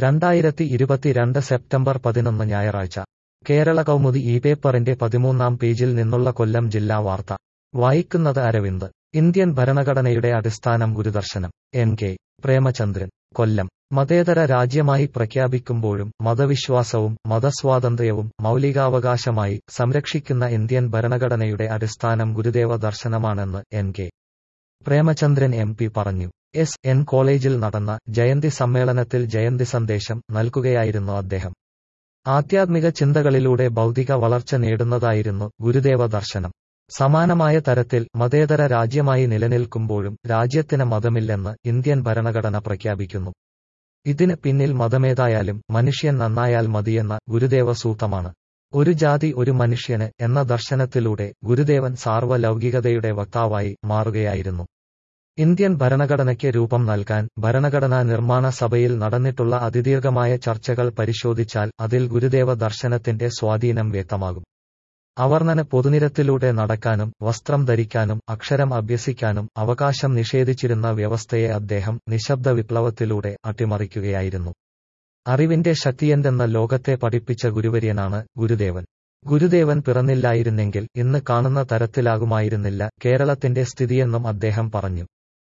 രണ്ടായിരത്തി ഇരുപത്തിരണ്ട് സെപ്റ്റംബർ പതിനൊന്ന് ഞായറാഴ്ച കേരള കൗമുദി ഈ പേപ്പറിന്റെ പതിമൂന്നാം പേജിൽ നിന്നുള്ള കൊല്ലം ജില്ലാ വാർത്ത വായിക്കുന്നത് അരവിന്ദ് ഇന്ത്യൻ ഭരണഘടനയുടെ അടിസ്ഥാനം ഗുരുദർശനം എൻ കെ പ്രേമചന്ദ്രൻ കൊല്ലം മതേതര രാജ്യമായി പ്രഖ്യാപിക്കുമ്പോഴും മതവിശ്വാസവും മതസ്വാതന്ത്ര്യവും മൗലികാവകാശമായി സംരക്ഷിക്കുന്ന ഇന്ത്യൻ ഭരണഘടനയുടെ അടിസ്ഥാനം ഗുരുദേവ ദർശനമാണെന്ന് N K Premachandran M P പറഞ്ഞു എസ് എൻ കോളേജിൽ നടന്ന ജയന്തി സമ്മേളനത്തിൽ ജയന്തി സന്ദേശം നൽകുകയായിരുന്നു അദ്ദേഹം ആധ്യാത്മിക ചിന്തകളിലൂടെ ഭൗതിക വളർച്ച നേടുന്നതായിരുന്നു ഗുരുദേവ ദർശനം സമാനമായ തരത്തിൽ മതേതര രാജ്യമായി നിലനിൽക്കുമ്പോഴും രാജ്യത്തിന് മതമില്ലെന്ന് ഇന്ത്യൻ ഭരണഘടന പ്രഖ്യാപിക്കുന്നു ഇതിന് പിന്നിൽ മതമേതായാലും മനുഷ്യൻ നന്നായാൽ മതിയെന്ന ഗുരുദേവ സൂത്രമാണ് ഒരു ജാതി ഒരു മനുഷ്യന് എന്ന ദർശനത്തിലൂടെ ഗുരുദേവൻ സാർവലൗകികതയുടെ വക്താവായി മാറുകയായിരുന്നു ഇന്ത്യൻ ഭരണഘടനയ്ക്ക് രൂപം നൽകാൻ ഭരണഘടനാ നിർമ്മാണ സഭയിൽ നടന്നിട്ടുള്ള അതിദീർഘമായ ചർച്ചകൾ പരിശോധിച്ചാൽ അതിൽ ഗുരുദേവ ദർശനത്തിന്റെ സ്വാധീനം വ്യക്തമാകും അവർണ്ണന പൊതുനിരത്തിലൂടെ നടക്കാനും വസ്ത്രം ധരിക്കാനും അക്ഷരം അഭ്യസിക്കാനും അവകാശം നിഷേധിച്ചിരുന്ന വ്യവസ്ഥയെ അദ്ദേഹം നിശബ്ദ വിപ്ലവത്തിലൂടെ അട്ടിമറിക്കുകയായിരുന്നു അറിവിന്റെ ശക്തിയെന്തെന്ന ലോകത്തെ പഠിപ്പിച്ച ഗുരുവര്യനാണ് ഗുരുദേവൻ ഗുരുദേവൻ പിറന്നില്ലായിരുന്നെങ്കിൽ ഇന്ന് കാണുന്ന തരത്തിലാകുമായിരുന്നില്ല കേരളത്തിന്റെ സ്ഥിതിയെന്നും അദ്ദേഹം പറഞ്ഞു